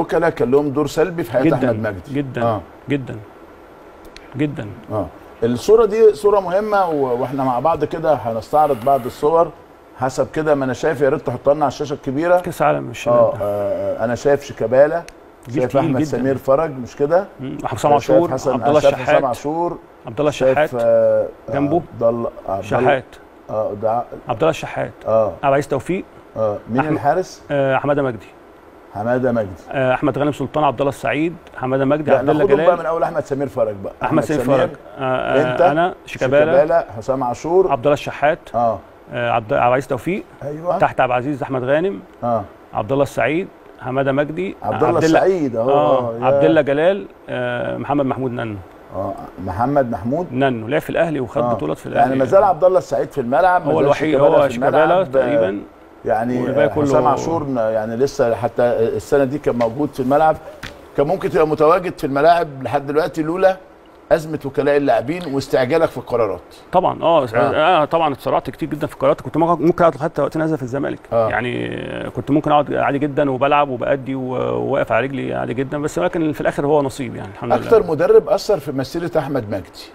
الوكلاء كان لهم دور سلبي في حياه جدا احمد مجدي جدا اه جدا جدا اه الصوره دي صوره مهمه و- واحنا مع بعض كده هنستعرض بعض الصور حسب كده ما انا شايف يا ريت تحطها لنا على الشاشه الكبيره كاس عالم الشباب اه ده. آه، انا شايف شيكابالا جيل شايف تقيل احمد جدا. سمير فرج مش كده مم. حسام شايف عاشور حسن عبد الله شايف حسام الشحات عاشور عبد الله الشحات شايف آه، جنبه. عبد الله عبد الله- شحات اه ده عبد الله الشحات اه عبد العزيز توفيق اه مين أحمد- الحارس آه، حماده مجدي حماده مجدي آه، احمد غانم سلطان عبد الله السعيد حماده مجدي لا عبد الله ناخدهم بقى جلال من اول احمد سمير فرج بقى احمد سيد فرج آه، آه، أنت؟ انا شيكابالا شيكابالا حسام عاشور عبد الله الشحات اه آه، عبد عبد العزيز توفيق ايوه تحت عبد العزيز احمد غانم اه عبد الله السعيد حماده مجدي عبد الله السعيد اهو اه يا- عبد الله جلال آه، محمد محمود ننو اه محمد محمود ننو لعب في الاهلي وخد آه. بطولات في الاهلي يعني ما زال عبد الله السعيد في الملعب ما هو زال الوحيد شيكابالا هو في شيكابالا الملعب. تقريبا يعني والباقي آه، حسام كله- عاشور يعني لسه حتى السنه دي كان موجود في الملعب كان ممكن تبقى متواجد في الملاعب لحد دلوقتي لولا ازمه وكلاء اللاعبين واستعجالك في القرارات طبعا اه, آه. آه. طبعا اتسرعت كتير جدا في القرارات كنت ممكن ممكن اقعد حتى وقت نازل في الزمالك آه. يعني كنت ممكن اقعد عادي جدا وبلعب وبادي و- وواقف على رجلي عادي جدا بس ولكن في الاخر هو نصيب يعني الحمد اكتر لله مدرب اثر في مسيره احمد مجدي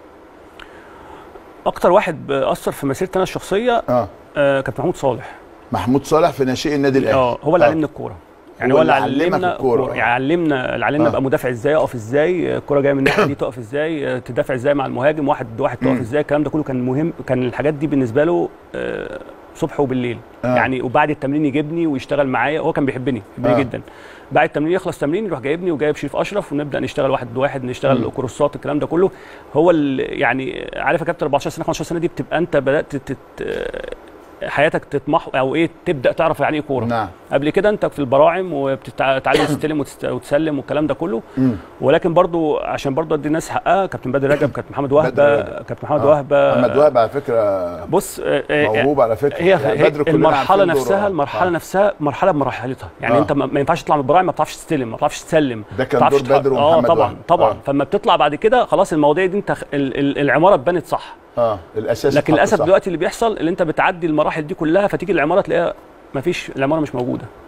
اكتر واحد اثر في مسيرتي انا الشخصيه اه آه كابتن محمود صالح محمود صالح في ناشئ النادي الاهلي اه هو اللي علمني الكوره يعني هو هو اللي اللي علمك علمنا الكورة، الكوره آه. يعني علمنا اللي علمنا آه. ابقى مدافع ازاي اقف ازاي الكوره جايه من الناحيه دي تقف ازاي آه، تدافع ازاي مع المهاجم واحد واحد تقف ازاي الكلام ده كله كان مهم كان الحاجات دي بالنسبه له آه، صبح وبالليل آه. يعني وبعد التمرين يجيبني ويشتغل معايا هو كان بيحبني بيحبني آه. جدا بعد التمرين يخلص تمرين يروح جايبني وجايب شريف اشرف ونبدا نشتغل واحد بواحد نشتغل مم. كورسات الكلام ده كله هو اللي يعني عارف يا كابتن 14 سنه 15 سنه دي بتبقى انت بدات تت... حياتك تطمح او ايه تبدا تعرف يعني ايه كوره نعم قبل كده انت في البراعم وبتتعلم تستلم وتست- وتسلم والكلام ده كله مم. ولكن برضو عشان برضو ادي الناس حقها كابتن بدر رجب كابتن محمد بدر وهبه رجب. كابتن محمد آه. وهبه محمد وهب على فكره بص آه، آه، موهوب على فكره هي, يعني هي بدر كلنا المرحله عارفين دوره. نفسها المرحله آه. نفسها مرحله بمراحلها يعني آه. انت ما ما ينفعش تطلع من البراعم ما بتعرفش تستلم ما بتعرفش تسلم ده كان ما بتعرفش دور تح- بدر اه ومحمد طبعا وهب. طبعا آه. فلما بتطلع بعد كده خلاص المواضيع دي انت خ- ال- ال- العماره اتبنت صح اه الاساس لكن اتحط للاسف صح. دلوقتي اللي بيحصل اللي انت بتعدي المراحل دي كلها فتيجي العماره تلاقيها ما فيش العماره مش موجوده